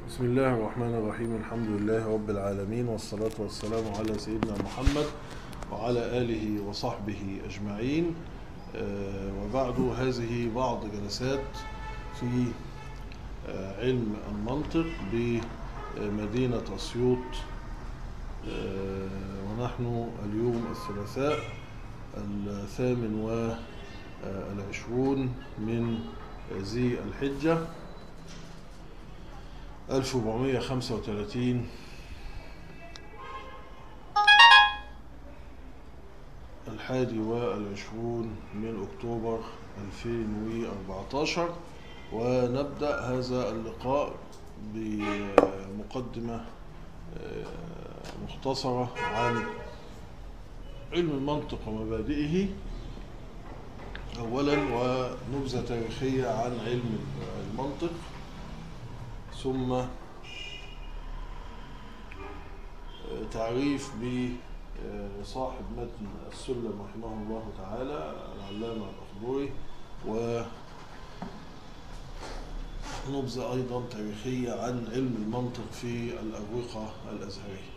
بسم الله الرحمن الرحيم الحمد لله رب العالمين والصلاة والسلام على سيدنا محمد وعلى آله وصحبه أجمعين آه، وبعد هذه بعض جلسات في آه، علم المنطق بمدينة أسيوط آه، ونحن اليوم الثلاثاء الثامن والعشرون من ذي الحجة 1435 الحادي والعشرون من أكتوبر 2014 ونبدأ هذا اللقاء بمقدمة مختصرة عن علم المنطق ومبادئه أولا ونبذة تاريخية عن علم المنطق ثم تعريف بصاحب متن السلم رحمه الله تعالى العلامة الأخضري ونبذة أيضا تاريخية عن علم المنطق في الأروقة الأزهرية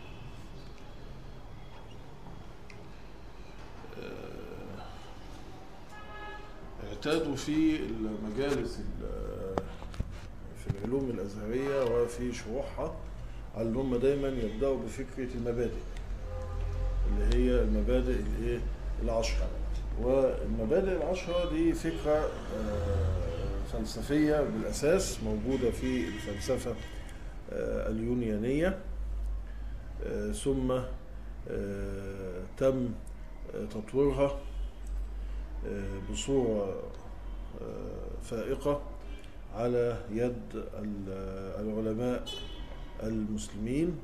اعتادوا في المجالس في العلوم الأزهرية وفي شروحها على ان هم دايما يبدأوا بفكرة المبادئ اللي هي المبادئ الايه العشرة والمبادئ العشرة دي فكرة فلسفية بالأساس موجودة في الفلسفة اليونانية ثم تم تطويرها بصورة فائقة على يد العلماء المسلمين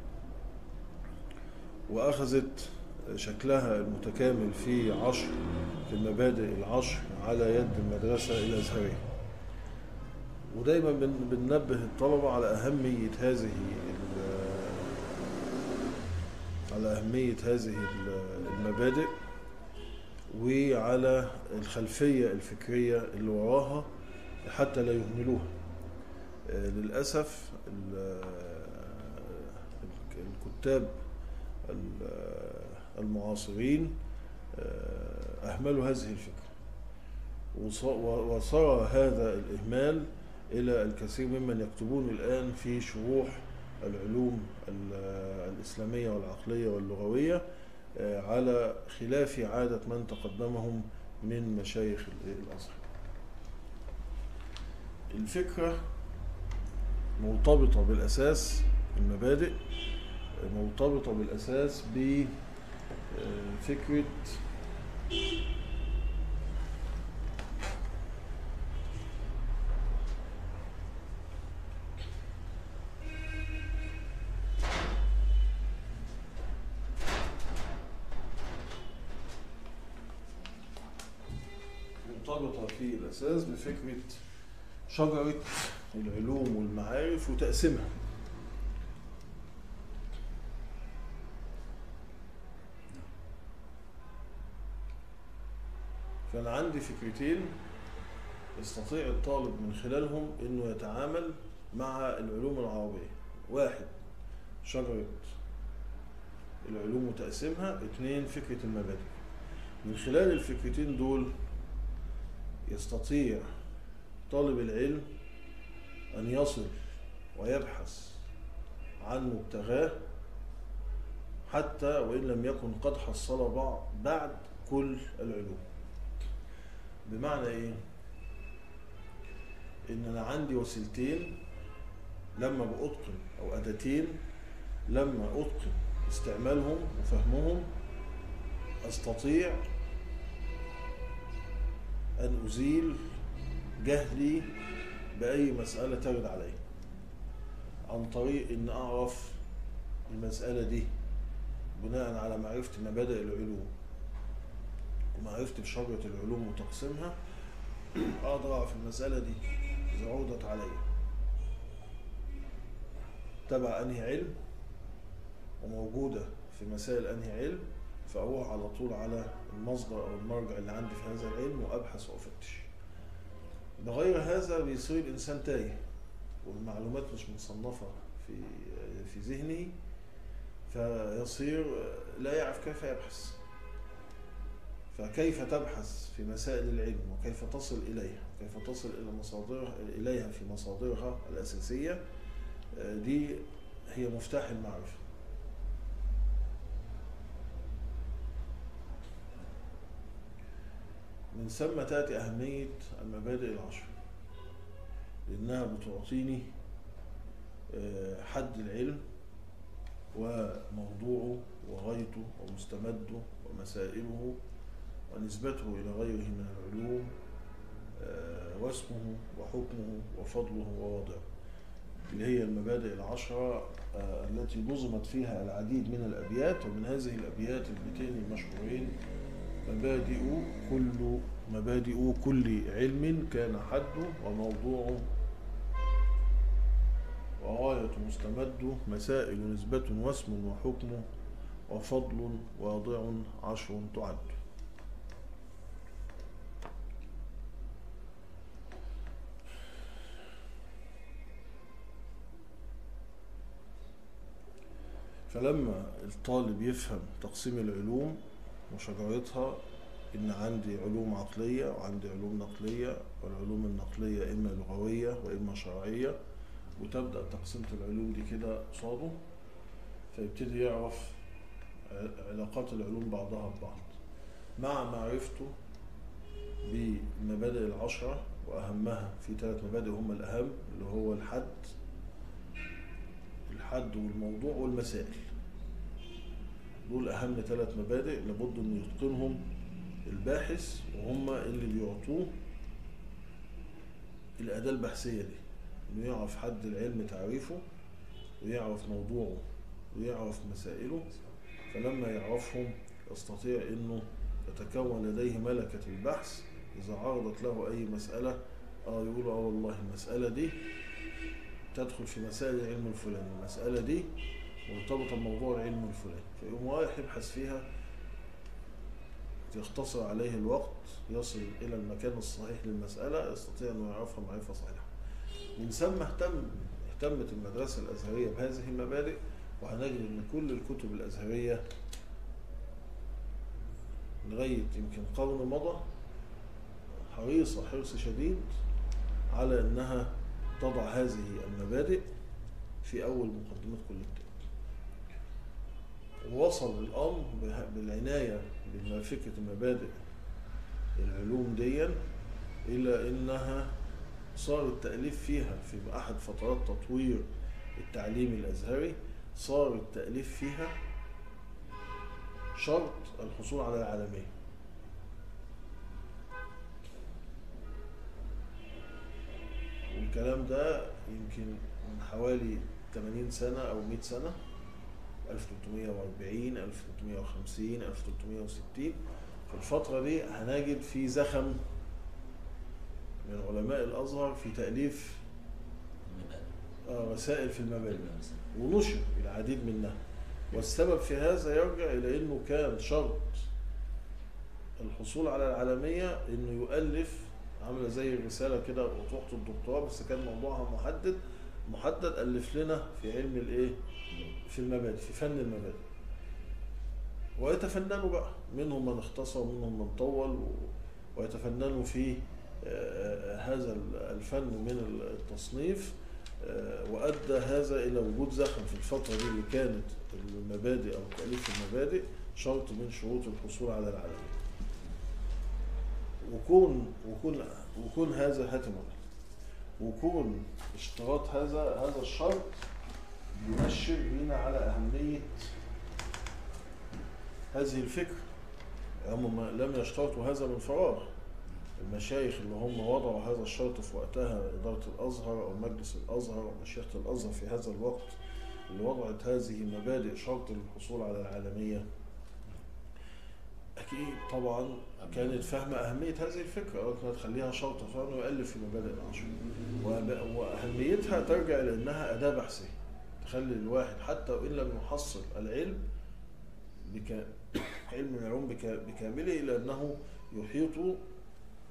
وأخذت شكلها المتكامل في عشر في المبادئ العشر على يد المدرسة الأزهرية ودايما بننبه الطلبة على أهمية هذه على أهمية هذه المبادئ وعلى الخلفية الفكرية اللي وراها حتى لا يهملوها للأسف الكتاب المعاصرين أهملوا هذه الفكرة وصار هذا الإهمال إلى الكثير ممن يكتبون الآن في شروح العلوم الإسلامية والعقلية واللغوية على خلاف عادة من تقدمهم من مشايخ الأزهر الفكرة مرتبطة بالأساس المبادئ مرتبطة بالأساس بفكرة مرتبطة في الأساس بفكرة شجرة العلوم والمعارف وتقسيمها فأنا عندي فكرتين يستطيع الطالب من خلالهم أنه يتعامل مع العلوم العربية واحد شجرة العلوم وتقسيمها اثنين فكرة المبادئ من خلال الفكرتين دول يستطيع طالب العلم أن يصل ويبحث عن مبتغاه حتى وإن لم يكن قد حصل بعد كل العلوم بمعنى إيه؟ إن أنا عندي وسيلتين لما بأتقن أو أداتين لما أتقن استعمالهم وفهمهم أستطيع أن أزيل جهلي بأي مسألة ترد علي عن طريق أن أعرف المسألة دي بناء على معرفة مبادئ العلوم ومعرفتي بشجرة العلوم وتقسيمها أقدر أعرف المسألة دي إذا عرضت علي تبع أنهي علم وموجودة في مسائل أنهي علم فأروح على طول على المصدر أو المرجع اللي عندي في هذا العلم وأبحث وأفتش بغير هذا بيصير الإنسان تايه والمعلومات مش متصنفة في في في ذهنه فيصير لا يعرف كيف يبحث فكيف تبحث في مسائل العلم وكيف تصل إليها وكيف تصل إلى مصادرها إليها في مصادرها الأساسية دي هي مفتاح المعرفة من ثم تأتي أهمية المبادئ العشر لأنها بتعطيني حد العلم وموضوعه وغايته ومستمده ومسائله ونسبته إلى غيره من العلوم واسمه وحكمه وفضله ووضعه اللي هي المبادئ العشرة التي نظمت فيها العديد من الأبيات ومن هذه الأبيات البيتين المشهورين مبادئ كل مبادئ كل علم كان حده وموضوعه وغاية مستمده مسائل نسبة واسم وحكم وفضل واضع عشر تعد فلما الطالب يفهم تقسيم العلوم وشجرتها إن عندي علوم عقلية وعندي علوم نقلية والعلوم النقلية إما لغوية وإما شرعية وتبدأ تقسيمة العلوم دي كده قصاده فيبتدي يعرف علاقات العلوم بعضها ببعض مع معرفته بالمبادئ العشرة وأهمها في ثلاث مبادئ هم الأهم اللي هو الحد الحد والموضوع والمسائل دول أهم ثلاث مبادئ لابد أن يتقنهم الباحث وهم اللي بيعطوه الأداة البحثية دي إنه يعرف حد العلم تعريفه ويعرف موضوعه ويعرف مسائله فلما يعرفهم يستطيع إنه يتكون لديه ملكة البحث إذا عرضت له أي مسألة آه يقول آه والله المسألة دي تدخل في مسائل العلم الفلاني المسألة دي مرتبطة بموضوع العلم الفلاني فيقوم رايح يبحث فيها يختصر عليه الوقت يصل إلى المكان الصحيح للمسألة يستطيع أن يعرفها معرفة صحيحة من ثم اهتم اهتمت المدرسة الأزهرية بهذه المبادئ وهنجد أن كل الكتب الأزهرية لغاية يمكن قرن مضى حريصة حرص شديد على أنها تضع هذه المبادئ في أول مقدمة كل كتاب ووصل الأمر بالعناية بفكرة مبادئ العلوم دي إلى أنها صار التأليف فيها في أحد فترات تطوير التعليم الأزهري صار التأليف فيها شرط الحصول على العالمية والكلام ده يمكن من حوالي 80 سنة أو 100 سنة 1340 1350 1360 في الفترة دي هنجد في زخم من علماء الأزهر في تأليف رسائل في المبادئ ونشر العديد منها والسبب في هذا يرجع إلى أنه كان شرط الحصول على العالمية أنه يؤلف عاملة زي الرسالة كده أطروحة الدكتوراه بس كان موضوعها محدد محدد ألف لنا في علم الإيه؟ في المبادئ في فن المبادئ ويتفننوا بقى منهم من اختصر ومنهم من طول ويتفننوا في هذا الفن من التصنيف وأدى هذا إلى وجود زخم في الفترة دي اللي كانت المبادئ أو تأليف المبادئ شرط من شروط الحصول على العالمية وكون وكون وكون هذا هاتم وكون اشتراط هذا هذا الشرط يؤشر بنا على أهمية هذه الفكرة هم لم يشترطوا هذا من فراغ المشايخ اللي هم وضعوا هذا الشرط في وقتها إدارة الأزهر أو مجلس الأزهر أو مشيخة الأزهر في هذا الوقت اللي وضعت هذه المبادئ شرط للحصول على العالمية أكيد طبعا كانت فاهمة أهمية هذه الفكرة قالت إنها تخليها شرط فإنه يؤلف في مبادئ العشر وأهميتها ترجع إلى إنها أداة بحثية تخلي الواحد حتى وإن لم يحصل العلم بك علم العلوم بكامله إلا أنه يحيط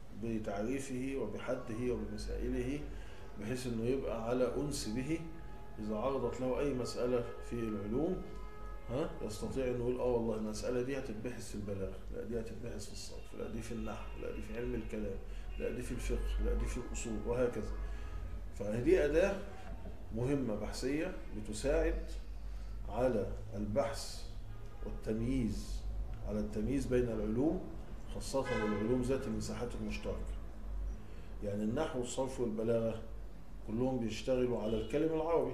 بتعريفه وبحده وبمسائله بحيث أنه يبقى على أنس به إذا عرضت له أي مسألة في العلوم ها يستطيع انه يقول اه والله المسألة دي هتتبحث في البلاغة، لا دي هتتبحث في الصرف، لا دي في النحو، لا دي في علم الكلام، لا دي في الفقه، لا دي في الأصول وهكذا. فهذه أداة مهمة بحثية بتساعد على البحث والتمييز على التمييز بين العلوم خاصة العلوم ذات المساحات المشتركة. يعني النحو والصرف والبلاغة كلهم بيشتغلوا على الكلم العربي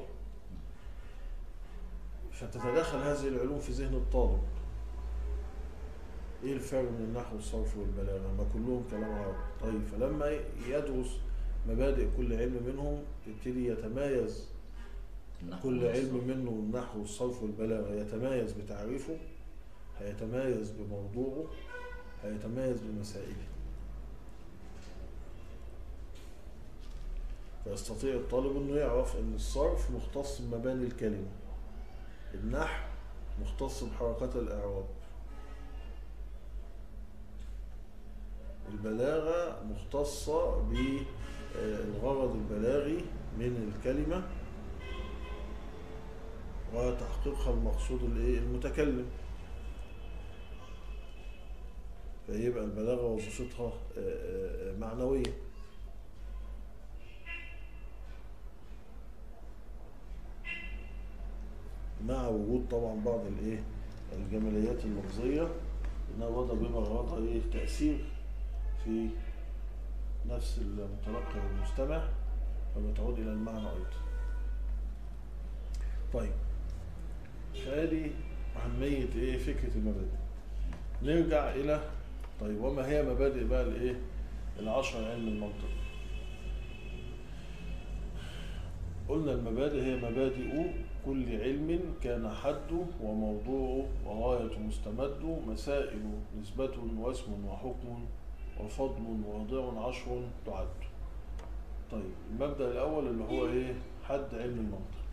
فتتداخل هذه العلوم في ذهن الطالب ايه الفرق بين النحو والصرف والبلاغه ما كلهم كلام عربي طيب فلما يدرس مبادئ كل علم منهم يبتدي يتمايز النحو كل علم والصرف. منه النحو والصرف والبلاغه يتمايز بتعريفه هيتمايز بموضوعه هيتمايز بمسائله فيستطيع الطالب انه يعرف ان الصرف مختص بمباني الكلمه النحو مختص بحركات الاعراب البلاغه مختصه بالغرض البلاغي من الكلمه وتحقيقها المقصود الايه المتكلم فيبقى البلاغه وظيفتها آه، آه، آه، معنويه مع وجود طبعا بعض الايه الجماليات اللفظيه انها وضع بما غرضها ايه تاثير في نفس المتلقي والمستمع فبتعود الى المعنى ايضا طيب فهذه أهمية إيه فكرة المبادئ نرجع إلى طيب وما هي مبادئ بقى الإيه العشر علم المنطق قلنا المبادئ هي مبادئ كل علم كان حده وموضوعه وغاية مستمده مسائل نسبة واسم وحكم وفضل واضع عشر تعد طيب المبدأ الأول اللي هو إيه حد علم المنطق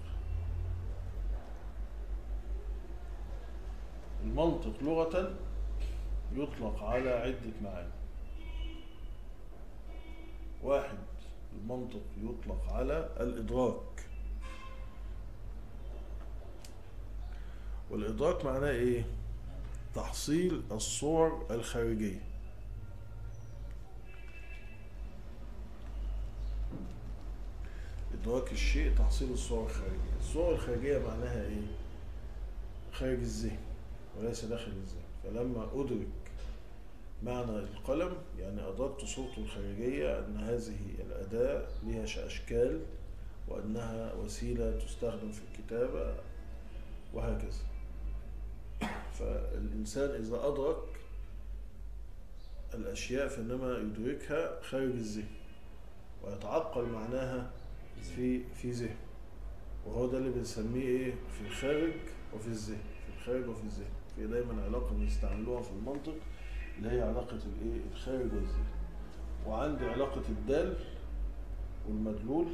المنطق لغة يطلق على عدة معاني واحد المنطق يطلق على الإدراك والإدراك معناه إيه؟ تحصيل الصور الخارجية إدراك الشيء تحصيل الصور الخارجية الصور الخارجية معناها إيه؟ خارج الذهن وليس داخل الذهن فلما أدرك معنى القلم يعني أدركت صورته الخارجية أن هذه الأداة لها أشكال وأنها وسيلة تستخدم في الكتابة وهكذا فالإنسان إذا أدرك الأشياء فإنما يدركها خارج الذهن ويتعقل معناها في في ذهن وهو ده اللي بنسميه ايه في الخارج وفي الذهن في الخارج وفي الذهن في دايما علاقه بنستعملوها في المنطق اللي هي علاقه الايه الخارج والذهن وعندي علاقه الدال والمدلول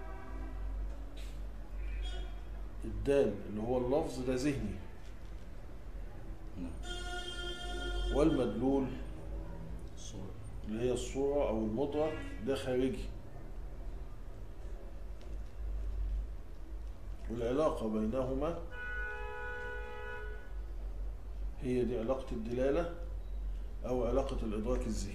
الدال اللي هو اللفظ ده ذهني نعم. والمدلول الصورة اللي هي الصورة أو المدرك ده خارجي والعلاقة بينهما هي دي علاقة الدلالة أو علاقة الإدراك الذهني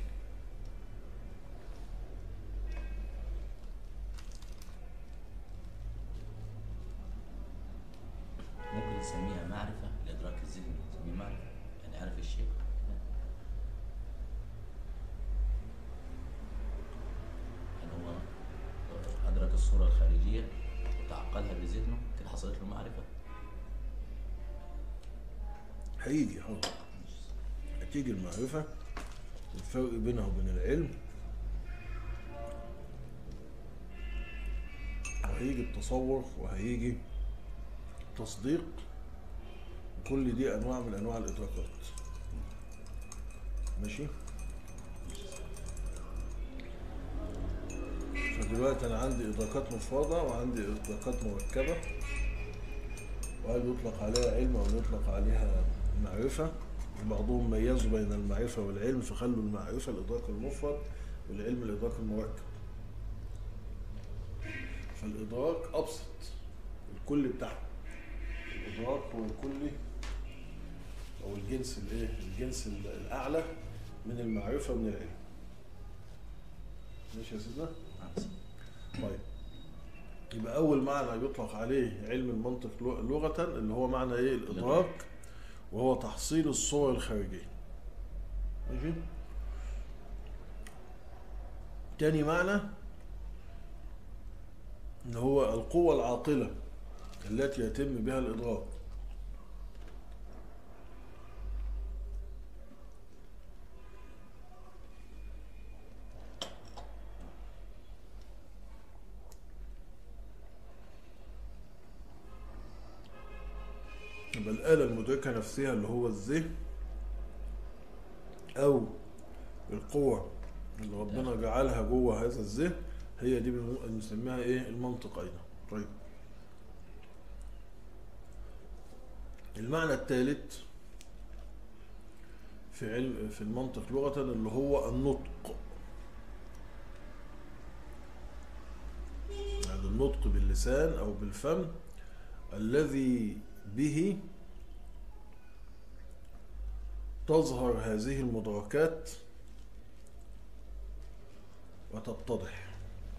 ممكن نسميها معرفة الإدراك الذهني نسميه معرفة يعني عارف الشيء يعني هو أدرك الصورة الخارجية وتعقلها بذهنه كده حصلت له معرفة هيجي حاضر هتيجي المعرفة الفرق بينها وبين العلم وهيجي التصور وهيجي التصديق كل دي انواع من انواع الادراكات ماشي فدلوقتي انا عندي ادراكات مفرده وعندي ادراكات مركبه وهل يطلق عليها علم او يطلق عليها معرفه بعضهم ميزوا بين المعرفه والعلم فخلوا المعرفه الادراك المفرد والعلم الادراك المركب فالادراك ابسط الكل بتاعهم الادراك هو الكلي او الجنس الايه الجنس ال- الاعلى من المعرفه من العلم ماشي يا سيدنا نعم. طيب يبقى اول معنى يطلق عليه علم المنطق لغ- لغه اللي هو معنى ايه الادراك وهو تحصيل الصور الخارجيه ماشي تاني معنى اللي هو القوة العاقلة التي يتم بها الإدراك يبقى الآلة المدركة نفسها اللي هو الذهن أو القوة اللي ربنا جعلها جوه هذا الذهن هي دي بنقول- بنسميها ايه المنطق ايضا طيب المعنى الثالث في علم في المنطق لغة اللي هو النطق يعني النطق باللسان او بالفم الذي به تظهر هذه المدركات وتتضح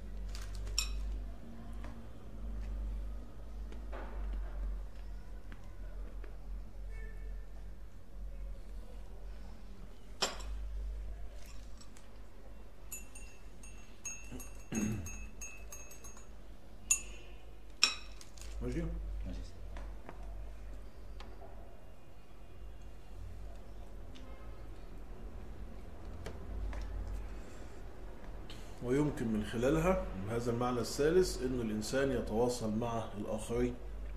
ماشي ماشي ويمكن من خلالها بهذا المعنى الثالث أن الإنسان يتواصل مع الآخرين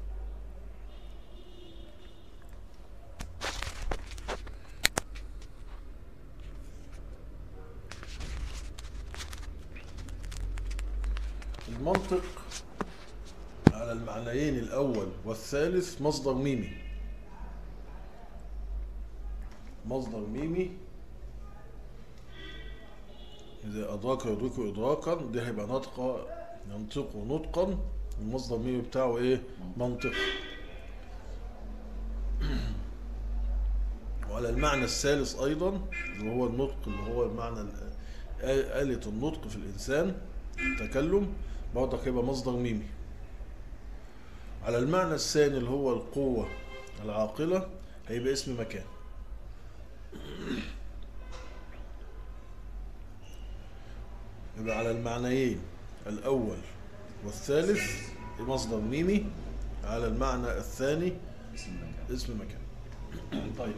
المنطق على المعنيين الأول والثالث مصدر ميمي مصدر ميمي إذا أدرك يدرك إدراكا ده هيبقى نطق ينطق نطقا المصدر الميمي بتاعه إيه؟ منطق وعلى المعنى الثالث أيضا اللي هو النطق اللي هو المعنى ال- آلة النطق في الإنسان التكلم برضك هيبقى مصدر ميمي على المعنى الثاني اللي هو القوة العاقلة هيبقى اسم مكان يبقى على المعنيين الأول والثالث مصدر ميمي على المعنى الثاني اسم المكان اسم مكان طيب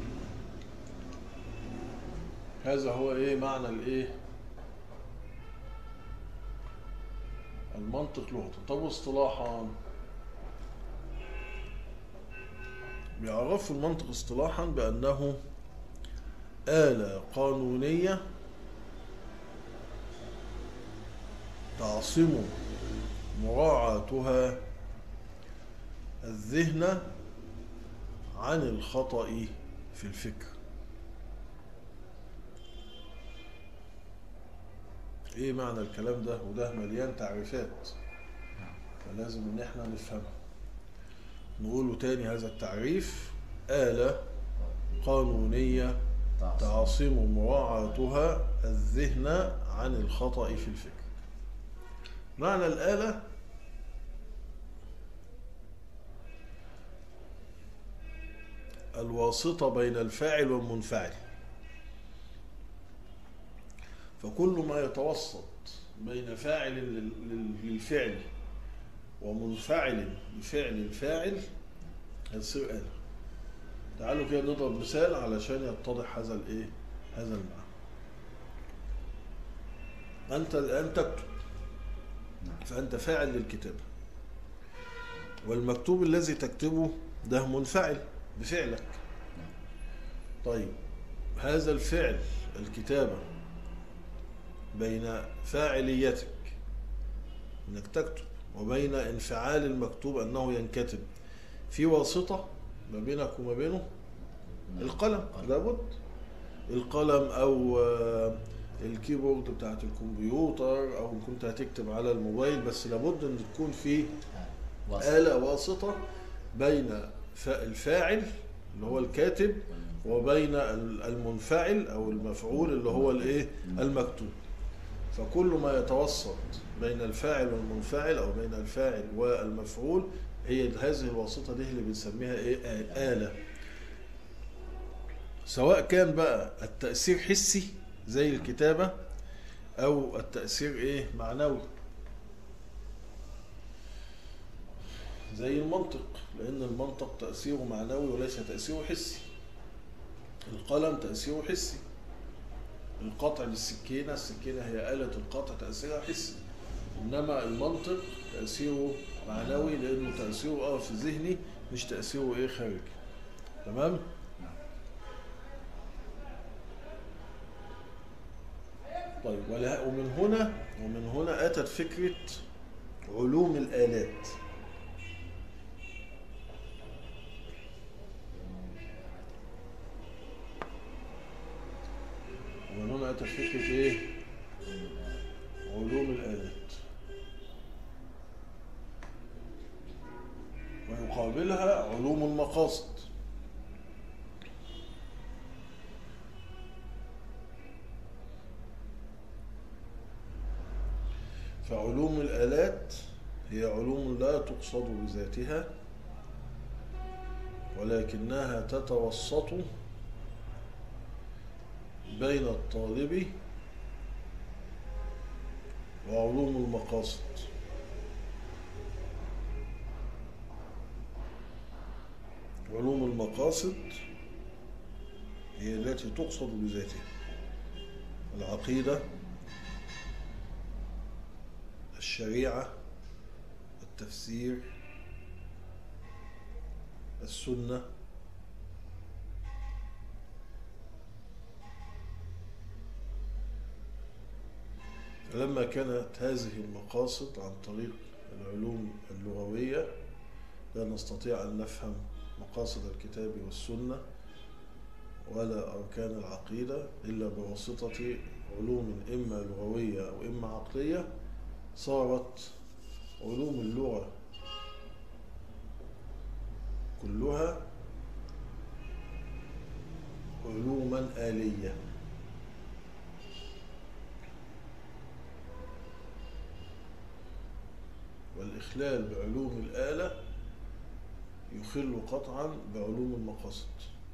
هذا هو ايه معنى الايه المنطق لغة طب اصطلاحا بيعرفوا المنطق اصطلاحا بأنه آلة قانونية تعصم مراعاتها الذهن عن الخطأ في الفكر ايه معنى الكلام ده وده مليان تعريفات فلازم ان احنا نفهمها نقوله تاني هذا التعريف آلة قانونية تعصب تعصم مراعاتها الذهن عن الخطأ في الفكر معنى الآلة الواسطة بين الفاعل والمنفعل فكل ما يتوسط بين فاعل لل- لل- للفعل ومنفعل لفعل الفاعل هتصير آلة تعالوا كده نضرب مثال علشان يتضح هذا الايه هذا المعنى انت الان تكتب فانت فاعل للكتابه والمكتوب الذي تكتبه ده منفعل بفعلك طيب هذا الفعل الكتابه بين فاعليتك انك تكتب وبين انفعال المكتوب انه ينكتب في واسطه ما بينك وما بينه القلم لابد القلم او آه، الكيبورد بتاعت الكمبيوتر او إن كنت هتكتب على الموبايل بس لابد ان تكون في واسط. آلة واسطة بين ف- الفاعل اللي هو الكاتب وبين ال- المنفعل أو المفعول اللي هو الإيه المكتوب فكل ما يتوسط بين الفاعل والمنفعل أو بين الفاعل والمفعول هي هذه الواسطة دي اللي بنسميها إيه آ- آلة سواء كان بقى التأثير حسي زي الكتابة أو التأثير إيه معنوي زي المنطق لأن المنطق تأثيره معنوي وليس تأثيره حسي القلم تأثيره حسي القطع للسكينة السكينة هي آلة القطع تأثيرها حسي إنما المنطق تأثيره معنوي لأنه تأثيره اه في ذهني مش تأثيره إيه خارجي تمام؟ طيب وله- ومن هنا ومن هنا أتت فكرة علوم الآلات ومن هنا أتت فكرة إيه؟ علوم الآلات ويقابلها علوم المقاصد فعلوم الآلات هي علوم لا تقصد بذاتها ولكنها تتوسط بين الطالب وعلوم المقاصد علوم المقاصد هي التي تقصد بذاتها العقيدة الشريعة التفسير السنة فلما كانت هذه المقاصد عن طريق العلوم اللغوية لا نستطيع أن نفهم مقاصد الكتاب والسنة ولا أركان العقيدة إلا بواسطة علوم إما لغوية أو إما عقلية صارت علوم اللغة كلها علوما آلية والإخلال بعلوم الآلة يخل قطعا بعلوم المقاصد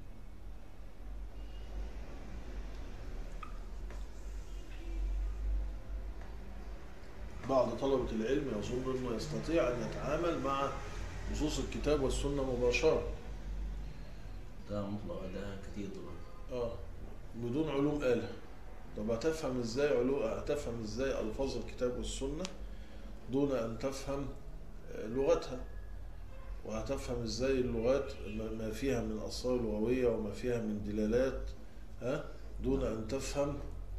بعض طلبة العلم يظن أنه يستطيع أن يتعامل مع نصوص الكتاب والسنة مباشرة ده مطلق ده كتير طبعا آه بدون علوم آلة طب هتفهم ازاي علو هتفهم ازاي ألفاظ الكتاب والسنة دون أن تفهم آه، لغتها وهتفهم ازاي اللغات ما- ما فيها من أسرار لغوية وما فيها من دلالات ها دون أن تفهم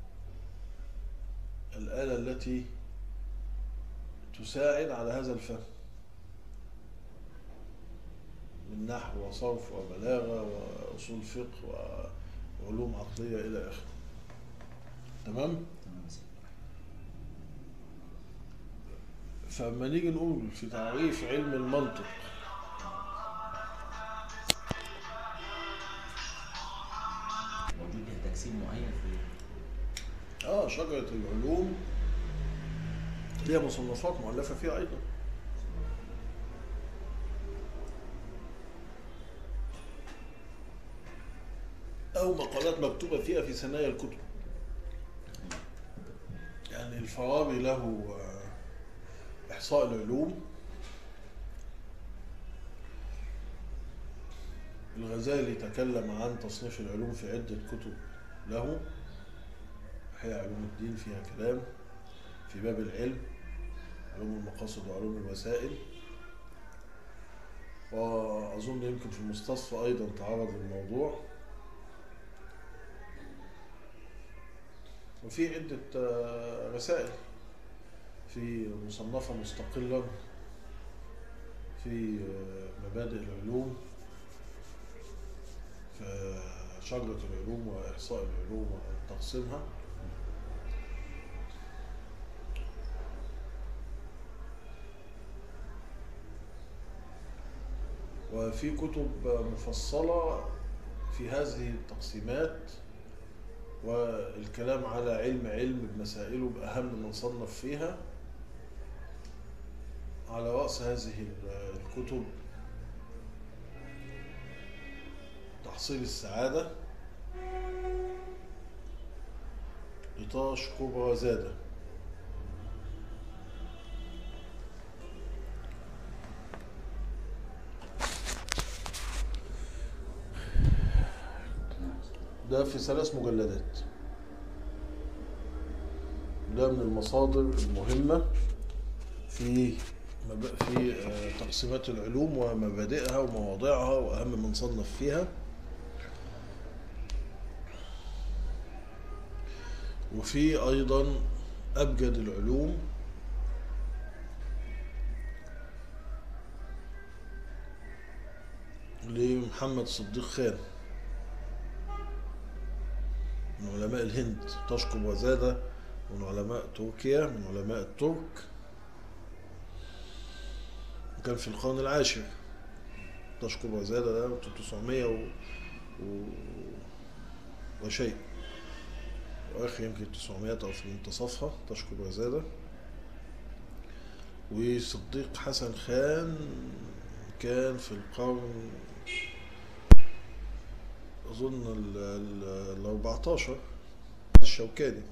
الآلة التي تساعد على هذا الفهم من نحو وصرف وبلاغة وأصول فقه وعلوم عقلية إلى آخره تمام؟ تمام يا سيدي فلما نيجي نقول في تعريف علم المنطق موجود ليها تقسيم معين في اه شجرة العلوم ليها مصنفات مؤلفة فيها أيضا أو مقالات مكتوبة فيها في ثنايا الكتب يعني الفارابي له آه، إحصاء العلوم الغزالي تكلم عن تصنيف العلوم في عدة كتب له أحياء علوم الدين فيها كلام في باب العلم علوم المقاصد وعلوم الوسائل وأظن يمكن في المستصفى أيضا تعرض للموضوع وفي عدة آه، رسائل في مصنفة مستقلا في آه، مبادئ العلوم في شجرة العلوم وإحصاء العلوم وتقسيمها وفي كتب مفصلة في هذه التقسيمات والكلام على علم علم بمسائله بأهم من صنف فيها على رأس هذه ال- الكتب تحصيل السعادة إطاش كبرى زادة ده في ثلاث مجلدات ده من المصادر المهمة في مب- في آه، تقسيمات العلوم ومبادئها ومواضعها وأهم من صنف فيها وفي أيضا أبجد العلوم لمحمد صديق خان من علماء الهند تشكب وزادة من علماء تركيا من علماء الترك كان في القرن العاشر تشكب وزادة ده 900 و... و... وشيء وآخر يمكن 900 أو في منتصفها تشكب وزادة وصديق حسن خان كان في القرن أظن ال ال- ال 14 الشوكاني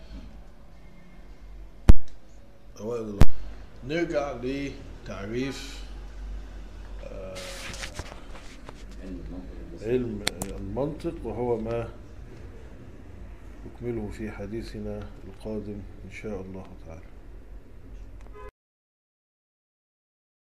أوائل ال- نرجع لتعريف آه، علم المنطق والبصر. علم المنطق وهو ما نكمله في حديثنا القادم إن شاء الله تعالى